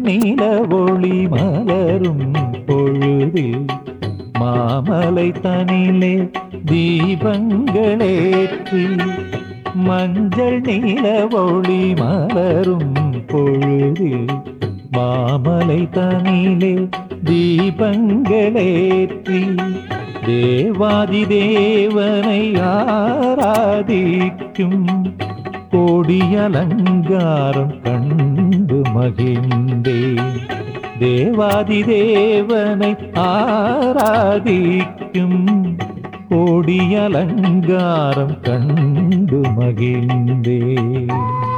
நீல ஒளி மலரும் பொழுதில் மாமலை தனிலே தீபங்களேற்றி மஞ்சள் நீல ஒளி மலரும் பொழுதில் மாமலை தனிலே தீபங்களேற்றி தேவாதி தேவனை ஆராதிக்கும் கோடியலங்காரம் கண்டு மகிழ்ந்தேன் தேவாதி தேவனை ஆராதிக்கும் கோடியலங்காரம் கண்டு மகிழ்ந்தேன்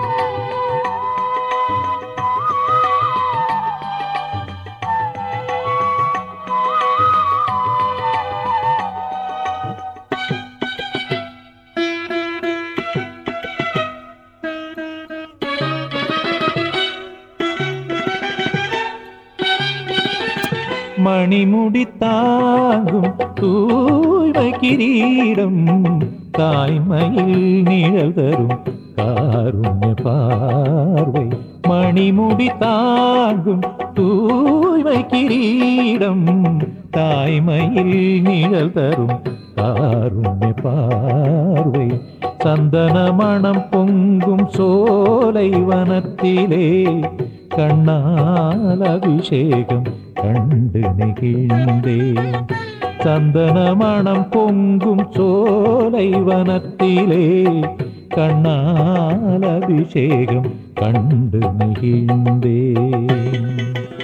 மணிமுடி தாங்கும் தூய்மை கிரீடம் தாய்மையில் நிழல் தரும் காருண்ய பார்வை மணிமுடி தாங்கும் தூய்மை கிரீடம் தாய்மையில் நிழல் தரும் காருண்ய பார்வை சந்தன மணம் பொங்கும் சோலை வனத்திலே கண்ணால் அபிஷேகம் கண்டு நெகிழ்ந்தேன் சந்தன மணம் பொங்கும் சோலை வனத்திலே கண்ணால் அபிஷேகம் கண்டு நெகிழ்ந்தேன்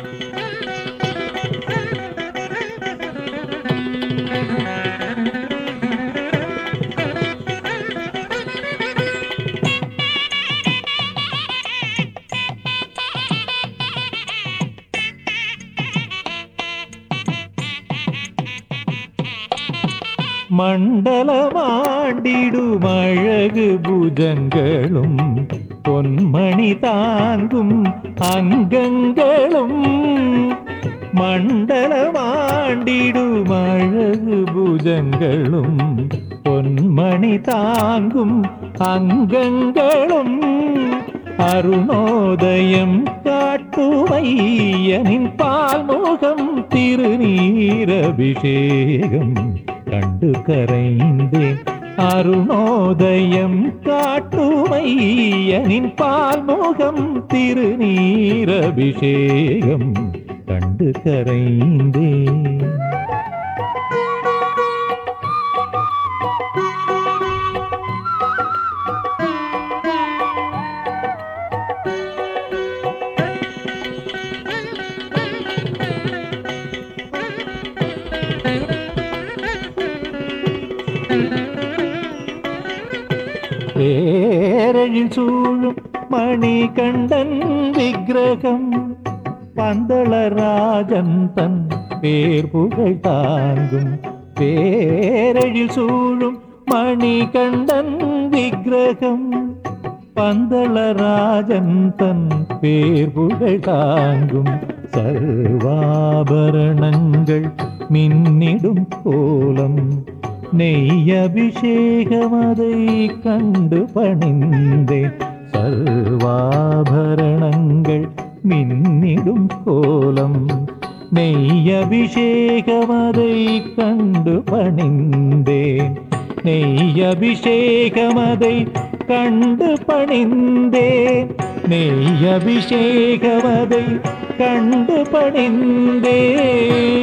மண்டலமாண்டிடும் அழகு புஜங்களும் பொன்மணி தாங்கும் அங்கங்களும் மண்டலமாண்டிடும் அழகு புஜங்களும் பொன்மணி தாங்கும் அங்கங்களும் அருணோதயம் காட்டுமையனின் பால்முகம் திருநீரபிஷேகம் கண்டு கரைந்தேன் அருணோதயம் காட்டுமையனின் பால்முகம் திருநீரபிஷேகம் கண்டு கரைந்தேன் பேரழில் சூழும் மணிகண்டன் விக்கிரகம் பந்தளராஜன் தன் பேர் புகழ் தாங்கும் பேரழில் சூழும் மணிகண்டன் விக்கிரகம் பந்தளராஜன் தன் பேர் புகழ் தாங்கும் சர்வாபரணங்கள் மின்னிடும் கோலம் நெய் அபிஷேகம் அதை கண்டு பணிந்தேன் சர்வாபரணங்கள் மின்னிடும் கோலம் நெய் அபிஷேகம் அதை கண்டு பணிந்தேன் நெய் அபிஷேகம் அதை கண்டு பணிந்தேன் நெய் அபிஷேகம் அதை கண்டு பணிந்தேன்